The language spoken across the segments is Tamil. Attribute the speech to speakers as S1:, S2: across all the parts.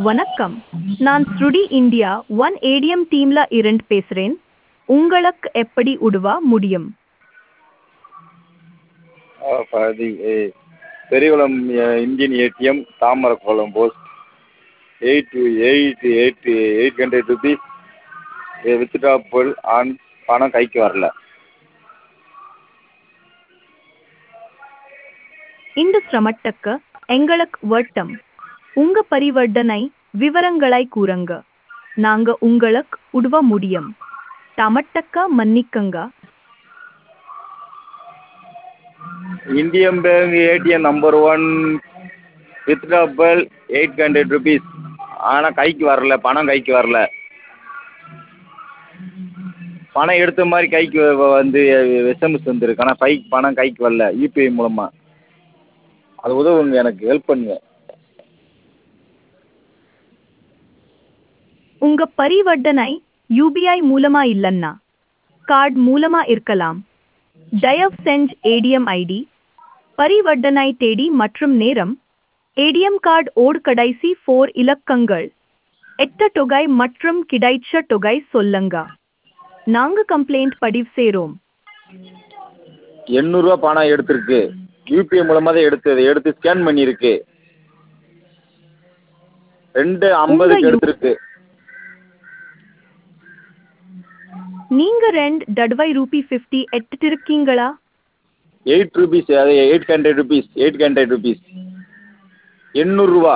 S1: வணக்கம் நான் ஸ்ருடி இந்தியா ஒன் ஏடிஎம் டீம்ல இருந்து பேசுறேன் உங்களுக்கு எப்படி உதவ முடியும்
S2: அது Periyakulam Indian ATM Thamarakulam post eight eight eight eight hundred rupees withdrawable ஆன் பணம் கைக்கு வரல
S1: இந்த சிரமத்துக்கு எங்களுக்கு வட்டம் உங்க பரிவர்த்தனை விவரங்களை கூறுங்க நாங்க உங்களுக்கு உதவ முடியும் தமட்டக்க மன்னிக்கங்க
S2: Indian bank ATM number one withdrawable eight hundred rupees ஆனால் கைக்கு வரல பணம் கைக்கு வரல பணம் எடுத்த மாதிரி கைக்கு வ- வந்து எஸ்எம்எஸ் வந்திருக்கு ஆனால் கை பணம் கைக்கு வரல யூபிஐ மூலமாக அது உதவுங்க எனக்கு ஹெல்ப் பண்ணுங்க
S1: உங்க பரிவர்த்தனை யூபிஐ மூலமா இல்லன்னா கார்டு மூலமா இருக்கலாம் தயவு செஞ்சு ஏடிஎம் ஐடி பரிவர்த்தனை தேதி மற்றும் நேரம் ஏடிஎம் கார்டு ஓடு கடைசி ஃபோர் இலக்கங்கள் எட்ட தொகை மற்றும் கிடைச்ச தொகை சொல்லுங்க நாங்க கம்ப்ளைண்ட் பதிவு செய்றோம்
S2: எண்ணூறுரூவா பணம் எடுத்திருக்கு யூபிஐ மூலமாக தான் எடுத்தது எடுத்து ஸ்கேன் பண்ணியிருக்கு ரெண்டு ஐம்பதுக்கு
S1: யூ-
S2: எடுத்திருக்கு
S1: நீங்க ரெண்டு தடவை ரூபி ஃபிஃப்டி எடுத்துட்டு இருக்கீங்களா
S2: எயிட் ருபீஸ் அது eight hundred rupees eight hundred rupees எண்ணூறுரூவா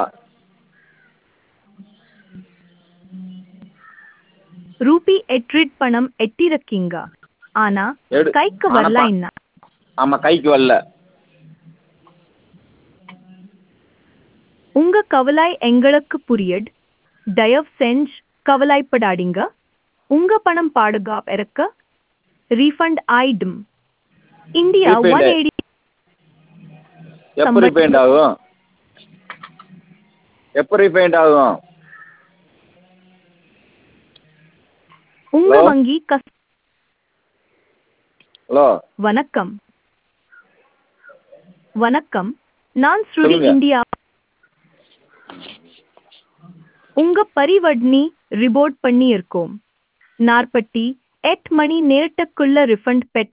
S1: ரூபி எட்ரிட் பணம் எட்டிருக்கீங்க ஆனா
S2: எடு
S1: கைக்கு
S2: ஆனா
S1: வரல
S2: ப-
S1: என்ன
S2: ஆமாம் கைக்கு வரல
S1: உங்க கவலை எங்களுக்கு புரியுது தயவு செஞ்சு கவலைப்படாதீங்க உங்க பணம் பாதுகாப்பு இருக்க ரீஃபண்ட் ஆயிடும் இந்தியா
S2: Refund.
S1: ஒன் எயிட்டி
S2: எப்போ
S1: சம்பளம்.
S2: ரீஃபைண்ட் ஆகும் எப்போ ரீஃபைண்ட் ஆகும்
S1: உங்க
S2: Hello?
S1: வங்கி கஸ்
S2: ஹலோ
S1: வணக்கம் வணக்கம் நான் ஸ்ருதி
S2: சொல்லுங்க.
S1: இந்தியா உங்க பரிவர்த்தனை ரிப்போர்ட் பண்ணி இருக்கோம் நாற்பத்தி எட்டு மணி நேரத்துக்குள்ள ரிஃபண்ட் பெட்